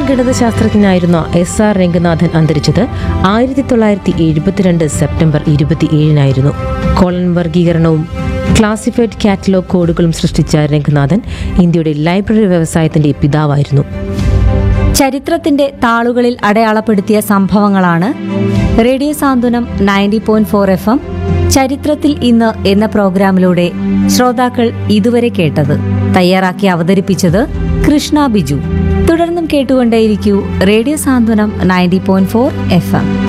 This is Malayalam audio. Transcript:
ഗണിതശാസ്ത്രജ്ഞനായിരുന്ന എസ് ആർ രംഗനാഥൻ അന്തരിച്ചത് ആയിരത്തി തൊള്ളായിരത്തി എഴുപത്തിരണ്ട് സെപ്റ്റംബർ ഇരുപത്തിയേഴിനായിരുന്നു കോളൻ വർഗീകരണവും ക്ലാസിഫൈഡ് കാറ്റലോഗ് കോഡുകളും സൃഷ്ടിച്ച രംഗനാഥൻ ഇന്ത്യയുടെ ലൈബ്രറി വ്യവസായത്തിന്റെ പിതാവായിരുന്നു ചരിത്രത്തിന്റെ താളുകളിൽ അടയാളപ്പെടുത്തിയ സംഭവങ്ങളാണ് radio Santhwanam ninety point four F M ചരിത്രത്തിൽ ഇന്ന് എന്ന പ്രോഗ്രാമിലൂടെ ശ്രോതാക്കൾ ഇതുവരെ കേട്ടത് തയ്യാറാക്കി അവതരിപ്പിച്ചത് കൃഷ്ണ ബിജു തുടർന്നും കേട്ടുകൊണ്ടേയിരിക്കൂ radio Santhwanam ninety point four F M